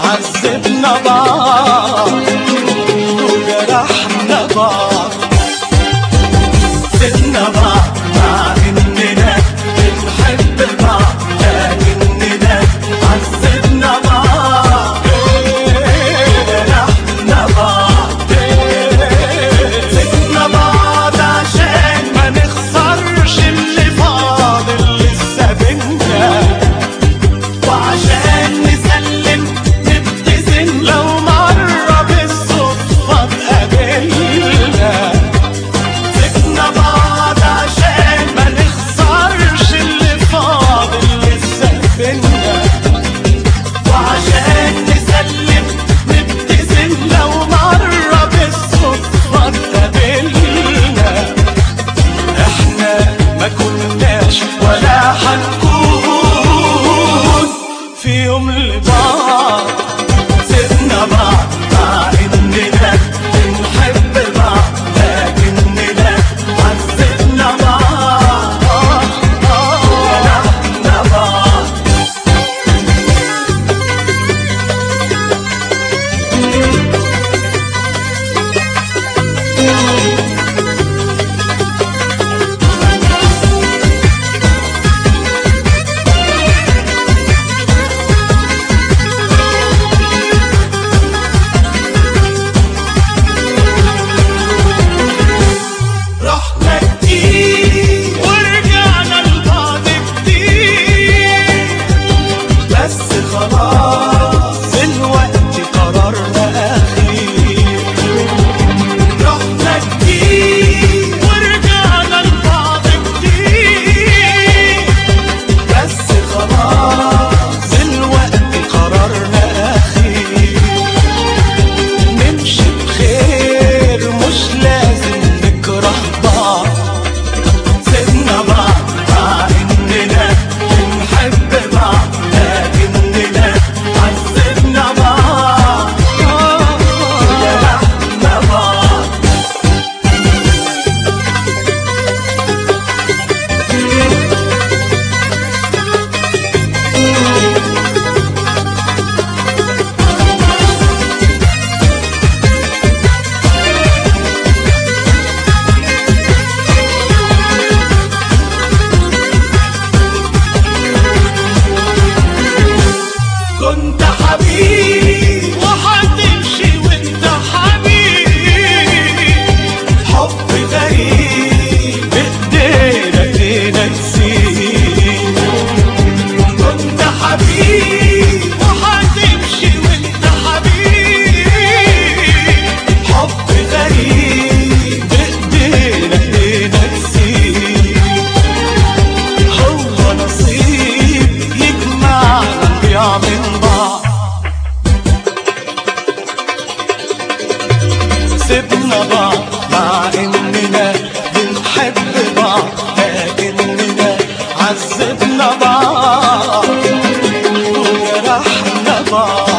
عذبنا بعض وجرحنا بعض سيبنا بعض مع اننا بنحب بعض لكننا عذبنا بعض جرحنا بعض سيبنا بعض عشان ما نخسرش اللي فاضل لسه بينا وعشان نسلم نبتسم لو مرة بالصدفة اتقابلنا سيبنا بعض عشان ما نخسرش اللي فاضل لسه بينا وعشان نسلم نبتسم لو مرة بالصدفة اتقابلنا احنا ما كناش ولا هنكون في يوم لبعض سيبنا بعض مع اننا بنحب بعض لكننا عذبنا بعض جرحنا بعض رحنا كتير ورجعنا لبعض كتير بس خلاص دلوقتي قرارنا أخير رحنا كتير ورجعنا لبعض كتير بس خلاص دلوقتي قرارنا أخير نمشي بخير مش لازم نكره بعض سيبنا بعض مع اننا بنحب بعض لكننا عذبنا بعض جرحنا بعض كنت حبيب وهتمشي وانت حبيب حب غريب بايدينا ايدينا نسيب كنت حبيب وهتمشي وانت حبيب حب غريب بايدينا ايدينا نسيب هو نصيب يجمعنا نضيع من بعض سيبنا بعض مع اننا بنحب بعض لكننا عذبنا بعض وجرحنا بعض